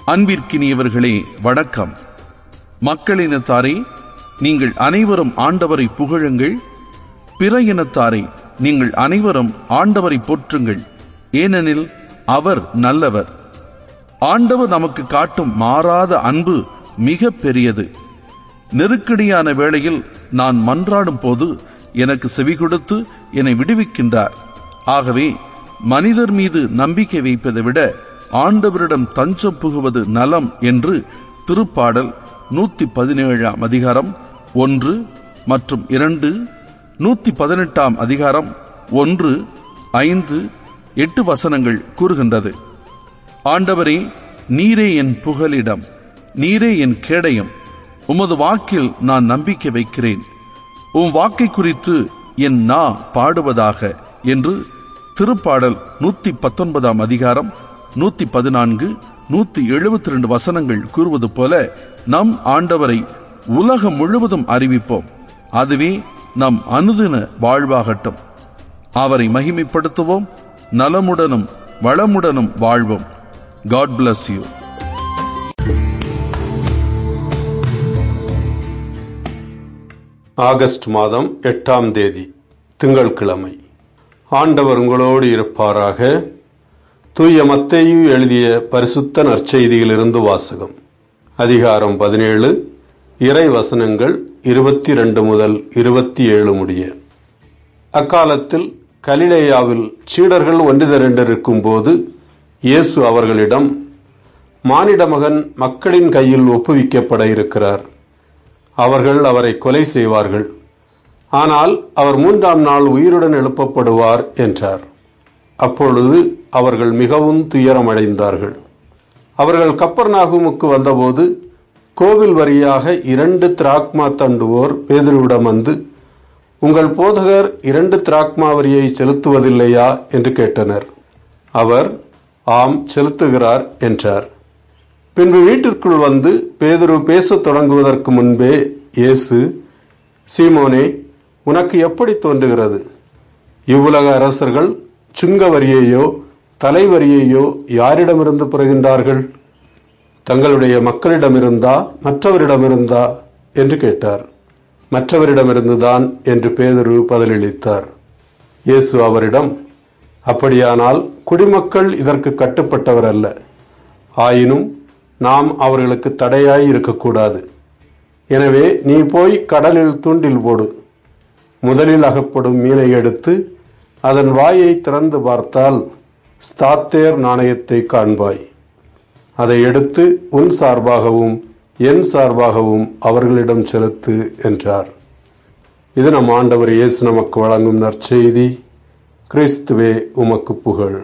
அன்பிற்கினியவர்களே வணக்கம் மக்களினத்தாரே நீங்கள் அனைவரும் ஆண்டவரை புகழுங்கள் பிற இனத்தாரே நீங்கள் அனைவரும் ஆண்டவரை போற்றுங்கள் ஏனெனில் அவர் நல்லவர் ஆண்டவர் நமக்கு காட்டும் மாறாத அன்பு மிக பெரியது நெருக்கடியான வேளையில் நான் மன்றாடும் போது எனக்கு செவி கொடுத்து என்னை விடுவிக்கின்றார் ஆகவே மனிதர் மீது நம்பிக்கை வைப்பதை விட ஆண்டவரிடம் தஞ்சம் புகுவது நலம் என்று திருப்பாடல் நூத்தி பதினேழாம் அதிகாரம் ஒன்று மற்றும் இரண்டு நூத்தி பதினெட்டாம் அதிகாரம் ஒன்று ஐந்து எட்டு வசனங்கள் கூறுகின்றது ஆண்டவரே நீரே என் புகலிடம் நீரே என் கேடயம் உமது வாக்கில் நான் நம்பிக்கை வைக்கிறேன் உம் வாக்கை குறித்து என் நா பாடுவதாக என்று திருப்பாடல் நூத்தி பத்தொன்பதாம் அதிகாரம் நூத்தி பதினான்கு நூத்தி எழுபத்தி ரெண்டு வசனங்கள் கூறுவது போல நம் ஆண்டவரை உலகம் முழுவதும் அறிவிப்போம் அதுவே நம் அனுதின வாழ்வாகட்டும் அவரை மகிமைப்படுத்துவோம் நலமுடனும் வளமுடனும் வாழ்வோம் காட் bless யூ ஆகஸ்ட் மாதம் எட்டாம் தேதி திங்கட்கிழமை ஆண்டவர் உங்களோடு இருப்பாராக தூய மத்தேயு எழுதிய பரிசுத்த நற்செய்தியிலிருந்து வாசகம் அதிகாரம் பதினேழு இறை வசனங்கள் இருபத்தி ரெண்டு முதல் இருபத்தி ஏழு முடிய அக்காலத்தில் கலிலேயாவில் சீடர்கள் ஒன்று திரண்டிருக்கும் போது இயேசு அவர்களிடம் மானிட மகன் மக்களின் கையில் ஒப்புவிக்கப்பட இருக்கிறார் அவர்கள் அவரை கொலை செய்வார்கள் ஆனால் அவர் மூன்றாம் நாள் உயிருடன் எழுப்பப்படுவார் என்றார் அப்பொழுது அவர்கள் மிகவும் துயரமடைந்தார்கள் அவர்கள் கப்பர்நாகுமுக்கு வந்தபோது கோவில் வரியாக இரண்டு திராக்மா தண்டுவோர் பேதுருவிடம் வந்து உங்கள் போதகர் இரண்டு திராக்மா வரியை செலுத்துவதில்லையா என்று கேட்டனர் அவர் ஆம் செலுத்துகிறார் என்றார் பின்பு வீட்டிற்குள் வந்து பேதுரு பேசத் தொடங்குவதற்கு முன்பே இயேசு சீமோனே உனக்கு எப்படி தோன்றுகிறது இவ்வுலக அரசர்கள் சுங்க வரியையோ தலைவரியையோ யாரிடமிருந்து பெறுகின்றார்கள் தங்களுடைய மக்களிடமிருந்தா மற்றவரிடமிருந்தா என்று கேட்டார் மற்றவரிடமிருந்துதான் என்று பேதுரு பதிலளித்தார் இயேசு அவரிடம் அப்படியானால் குடிமக்கள் இதற்கு கட்டுப்பட்டவர் அல்ல ஆயினும் நாம் அவர்களுக்கு தடையாய் இருக்கக்கூடாது எனவே நீ போய் கடலில் தூண்டில் போடு முதலில் அகப்படும் மீனை எடுத்து அதன் வாயை திறந்து பார்த்தால் ஸ்தாத்தேர் நாணயத்தை காண்பாய் அதை எடுத்து உன் சார்பாகவும் என் சார்பாகவும் அவர்களிடம் செலுத்து என்றார் இது நம் ஆண்டவர் இயேசு நமக்கு வழங்கும் நற்செய்தி கிறிஸ்துவே உமக்கு புகழ்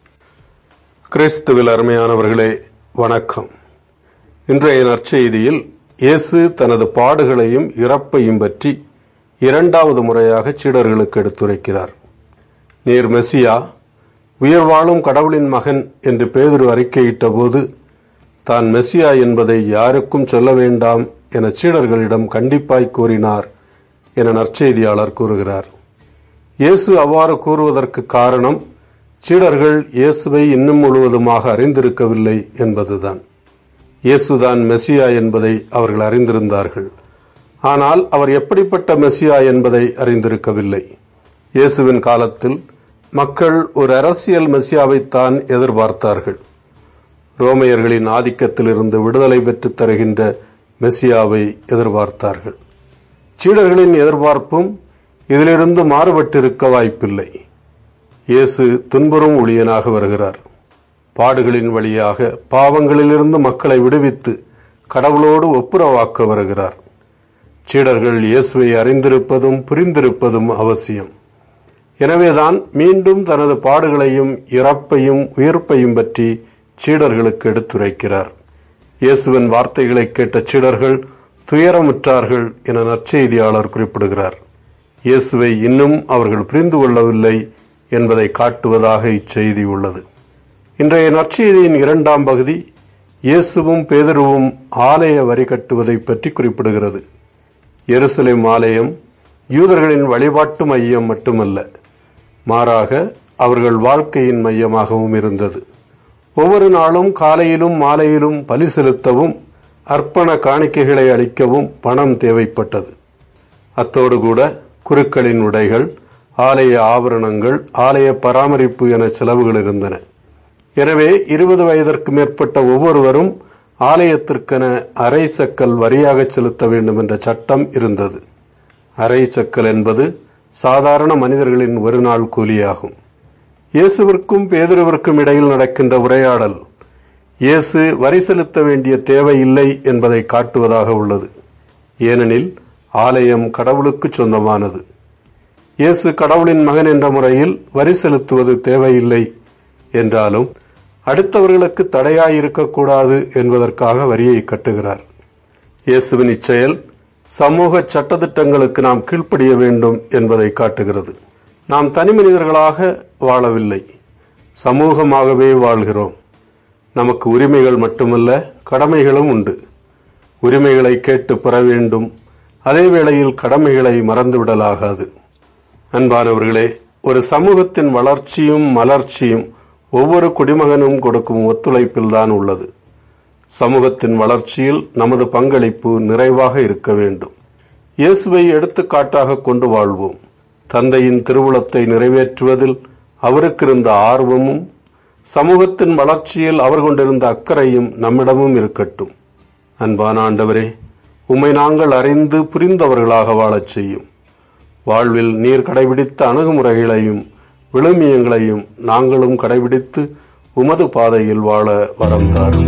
கிறிஸ்துவில் அருமையானவர்களே வணக்கம் இன்றைய நற்செய்தியில் இயேசு தனது பாடுகளையும் இறப்பையும் பற்றி இரண்டாவது முறையாக சீடர்களுக்கு எடுத்துரைக்கிறார் நீர் மெசியா உயிர் வாழும் கடவுளின் மகன் என்று பேதுரு அறிக்கையிட்ட போது தான் மெசியா என்பதை யாருக்கும் சொல்ல வேண்டாம் என சீடர்களிடம் கண்டிப்பாய் கூறினார் என நற்செய்தியாளர் கூறுகிறார் இயேசு அவ்வாறு கூறுவதற்கு காரணம் சீடர்கள் இயேசுவை இன்னும் முழுவதுமாக அறிந்திருக்கவில்லை என்பதுதான் இயேசுதான் மெசியா என்பதை அவர்கள் அறிந்திருந்தார்கள் ஆனால் அவர் எப்படிப்பட்ட மெசியா என்பதை அறிந்திருக்கவில்லை இயேசுவின் காலத்தில் மக்கள் ஒரு அரசியல் மெசியாவைத்தான் எதிர்பார்த்தார்கள் ரோமையர்களின் ஆதிக்கத்திலிருந்து விடுதலை பெற்றுத் தருகின்ற மெசியாவை எதிர்பார்த்தார்கள் சீடர்களின் எதிர்பார்ப்பும் இதிலிருந்து மாறுபட்டிருக்க வாய்ப்பில்லை இயேசு துன்புறும் ஊழியனாக வருகிறார் பாடுகளின் வழியாக பாவங்களிலிருந்து மக்களை விடுவித்து கடவுளோடு ஒப்புரவாக்க வருகிறார் சீடர்கள் இயேசுவை அறிந்திருப்பதும் புரிந்திருப்பதும் அவசியம் எனவேதான் மீண்டும் தனது பாடுகளையும் இறப்பையும் உயிர்ப்பையும் பற்றி சீடர்களுக்கு எடுத்துரைக்கிறார் இயேசுவின் வார்த்தைகளை கேட்ட சீடர்கள் துயரமுற்றார்கள் என நற்செய்தியாளர் குறிப்பிடுகிறார் இயேசுவை இன்னும் அவர்கள் புரிந்து கொள்ளவில்லை என்பதை காட்டுவதாக இச்செய்தி உள்ளது இன்றைய நற்செய்தியின் இரண்டாம் பகுதி இயேசுவும் பேதுருவும் ஆலய வரி கட்டுவதை பற்றி குறிப்பிடுகிறது எருசலேம் ஆலயம் யூதர்களின் வழிபாட்டு மையம் மட்டுமல்ல மாறாக அவர்கள் வாழ்க்கையின் மையமாகவும் இருந்தது ஒவ்வொரு நாளும் காலையிலும் மாலையிலும் பலி செலுத்தவும் அர்ப்பண காணிக்கைகளை அளிக்கவும் பணம் தேவைப்பட்டது அத்தோடு கூட குருக்களின் உடைகள் ஆலய ஆபரணங்கள் ஆலய பராமரிப்பு என செலவுகள் இருந்தன எனவே இருபது வயதிற்கு மேற்பட்ட ஒவ்வொருவரும் ஆலயத்திற்கென அரை சக்கல் வரியாக செலுத்த வேண்டும் என்ற சட்டம் இருந்தது அரை சக்கல் என்பது சாதாரண மனிதர்களின் ஒரு நாள் கூலியாகும் இயேசுவிற்கும் பேதுருவிற்கும் இடையில் நடக்கின்ற உரையாடல் இயேசு வரி செலுத்த வேண்டிய தேவையில்லை என்பதை காட்டுவதாக உள்ளது ஏனெனில் ஆலயம் கடவுளுக்கு சொந்தமானது இயேசு கடவுளின் மகன் என்ற முறையில் வரி செலுத்துவது தேவையில்லை என்றாலும் அடுத்தவர்களுக்கு தடையாயிருக்கக்கூடாது என்பதற்காக வரியை கட்டுகிறார் இயேசுவின் இச்செயல் சமூக சட்டத்திட்டங்களுக்கு நாம் கீழ்ப்படிய வேண்டும் என்பதை காட்டுகிறது நாம் தனி மனிதர்களாக வாழவில்லை சமூகமாகவே வாழ்கிறோம் நமக்கு உரிமைகள் மட்டுமல்ல கடமைகளும் உண்டு உரிமைகளை கேட்டு பெற வேண்டும் அதே வேளையில் கடமைகளை மறந்துவிடலாகாது அன்பானவர்களே ஒரு சமூகத்தின் வளர்ச்சியும் மலர்ச்சியும் ஒவ்வொரு குடிமகனும் கொடுக்கும் ஒத்துழைப்பில்தான் உள்ளது சமூகத்தின் வளர்ச்சியில் நமது பங்களிப்பு நிறைவாக இருக்க வேண்டும் இயேசுவை எடுத்துக்காட்டாக கொண்டு வாழ்வோம் தந்தையின் திருவுளத்தை நிறைவேற்றுவதில் அவருக்கு இருந்த ஆர்வமும் சமூகத்தின் வளர்ச்சியில் அவர் கொண்டிருந்த அக்கறையும் நம்மிடமும் இருக்கட்டும் அன்பான ஆண்டவரே உம்மை நாங்கள் அறிந்து புரிந்தவர்களாக வாழச் செய்யும் வாழ்வில் நீர் கடைபிடித்த அணுகுமுறைகளையும் விழுமியங்களையும் நாங்களும் கடைபிடித்து உமது பாதையில் வாழ வரம் தாரும்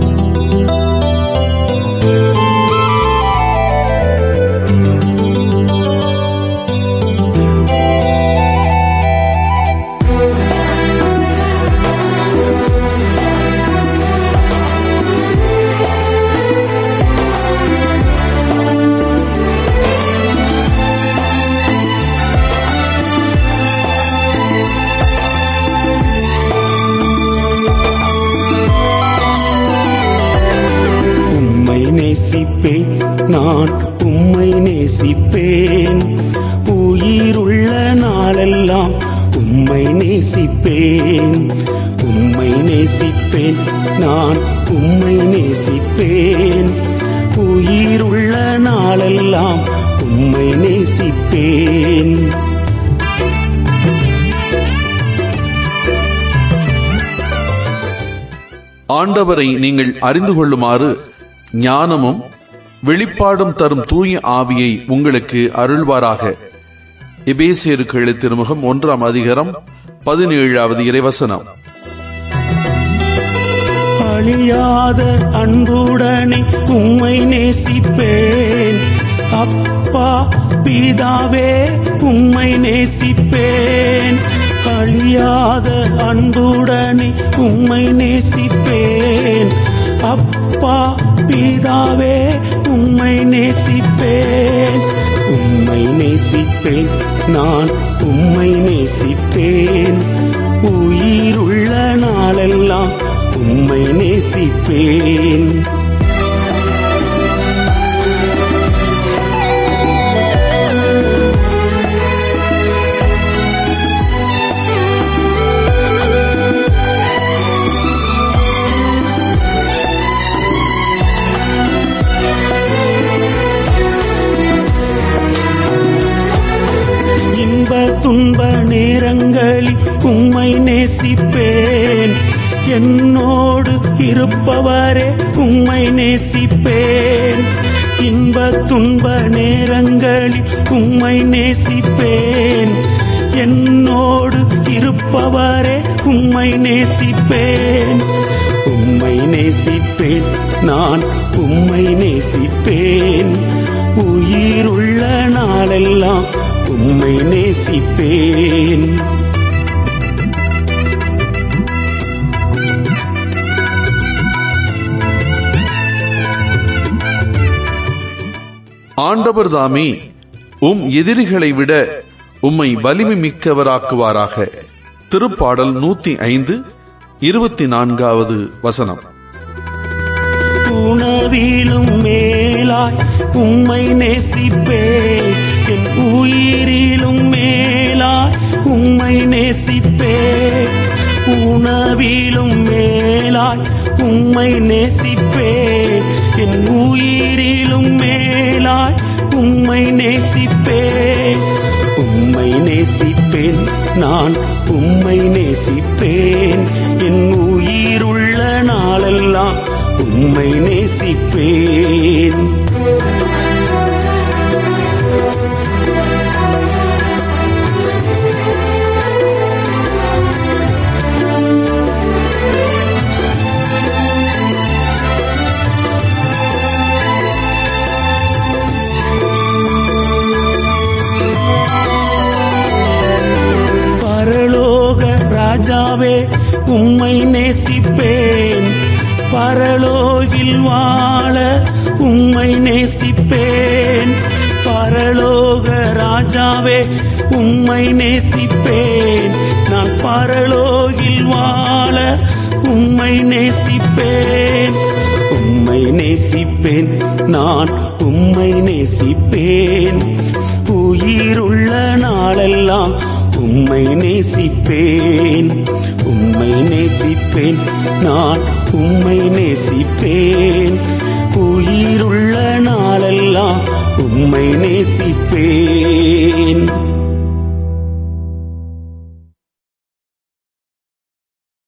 உம்மை நேசிப்பேன் நான் உம்மை நேசிப்பேன் உயிருள்ள நாளெல்லாம் உம்மை நேசிப்பேன் உம்மை நேசிப்பேன் நான் உம்மை நேசிப்பேன் உயிருள்ள நாளெல்லாம் உம்மை நேசிப்பேன் ஆண்டவரை நீங்கள் அறிந்து கொள்ளுமாறு ஞானமும் வெளிப்பாடும் தரும் தூய ஆவியை உங்களுக்கு அருள்வாராக எபேசியருக்கு எழுதிய திருமுகம் ஒன்றாம் அதிகாரம் பதினேழாவது இறைவசனம் அழியாத அன்புடனே உம்மை நேசிப்பேன் அப்பா பிதாவே உம்மை நேசிப்பேன் அழியாத அன்புடனே உம்மை நேசிப்பேன் அப்பா பிதாவே உம்மை நேசிப்பேன் உம்மை நேசிப்பேன் நான் உம்மை நேசிப்பேன் உயிருள்ள நாளெல்லாம் உம்மை நேசிப்பேன் இன்ப துன்ப நேரங்களில் உம்மை நேசிப்பேன் என்னோடு இருப்பவரே உம்மை நேசிப்பேன் இன்ப துன்ப நேரங்களில் உம்மை நேசிப்பேன் என்னோடு இருப்பவரே உம்மை நேசிப்பேன் உம்மை நேசிப்பேன் நான் உம்மை நேசிப்பேன் உயிருள்ள நாளெல்லாம் உம்மை நேசிப்பேன் ஆண்டவர் தாமே உம் எதிரிகளை விட உம்மை வலிமை மிக்கவராக்குவாராக திருப்பாடல் நூத்தி ஐந்து இருபத்தி நான்காவது வசனம் உணவிலும் மேலாய் உம்மை நேசிப்பேன் என் உயிரிலும் மேலாய் உம்மை நேசிப்பேன் உணவிலும் மேலாய் உம்மை நேசிப்பேன் என் உயிரிலும் மேலாய் உம்மை நேசிப்பேன் உம்மை நேசிப்பேன் நான் உம்மை நேசிப்பேன் என் உயிருள்ள நாளெல்லாம் உம்மை நேசிப்பேன் பரலோக ராஜாவே உம்மை நேசிப்பேன் பரலோகில் வாழ உம்மை நேசிப்பேன் பரலோக ராஜாவே உம்மை நேசிப்பேன் நான் பரலோகில் வாழ உம்மை நேசிப்பேன் உம்மை நேசிப்பேன் நான் உம்மை நேசிப்பேன் உயிருள்ள நாளெல்லாம் உம்மை நேசிப்பேன் உம்மை நேசிப்பேன் நான் உம்மை நேசிப்பேன் உயிருள்ள நாளெல்லாம் உம்மை நேசிப்பேன்